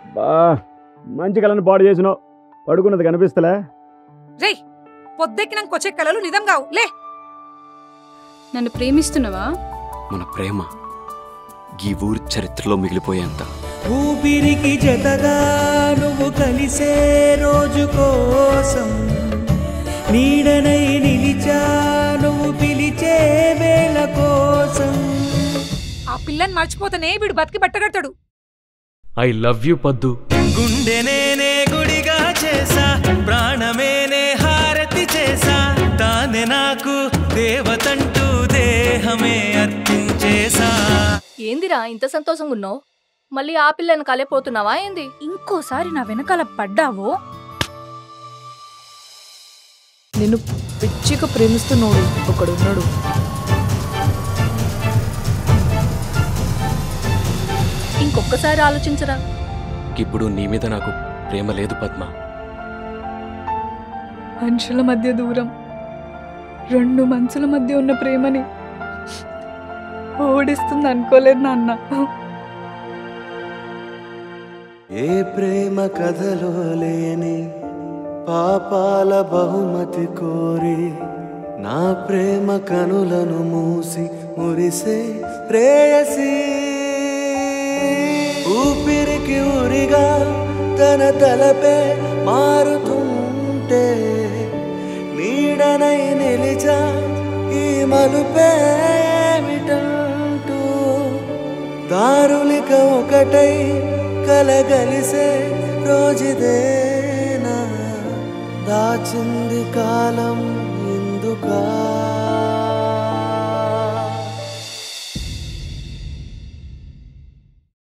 బా మంచి కళను పాడు చేసినావు పడుకున్నది కనిపిస్తలే రేయ్ పొద్దెక్కినాక వచ్చే కలలు నిజం కావు లే నన్ను ప్రేమిస్తున్నావా మన ప్రేమ ఈ ఊరి చరిత్రలో మిగిలిపోయేంత ఊపిరికి జతగా నువ్వు కలిసే రోజు కోసం నీడనై నిలిచా నువ్వు పిలిచే వేళ కోసం ఆ పిల్లని మర్చిపోతేనే వీడు బతికి బట్టగడతాడు ఐ లవ్ యూ పద్దు గుండెనేనే గుడిగా చేసా ప్రాణమేనే హారతి చేసా తానే నాకు దేవతంటూ దేహమే అర్పించేసా ఏందిరా ఇంత సంతోషంగా ఉన్నావు మళ్ళీ ఆ పిల్లని కలేపోతున్నావా ఏంది ఇంకోసారి నా వెనకాల పడ్డావో నిన్ను పిచ్చిగా ప్రేమిస్తున్నాడు ఒకడున్నాడు ఇంకొకసారి ఆలోచించరా ఇప్పుడు నీ మీద నాకు ప్రేమ లేదు పద్మ మనుషుల మధ్య దూరం రెండు మనసుల మధ్య ఉన్న ప్రేమని ఓడిస్తుంది అనుకోలేదు నాన్న ఏ ప్రేమ కథలో లేని పాపాల బహుమతి కోరి నా ప్రేమ కనులను మూసి మురిసే ప్రేయసి ఊపిరికి ఊరిగా తన తలపే మారుతుంటే నీడనై నిలిచా ఈ మలుపేమిటంటూ దారులిక ఒకటై కలగలిసే రోజుదేనా దాచింది కాలం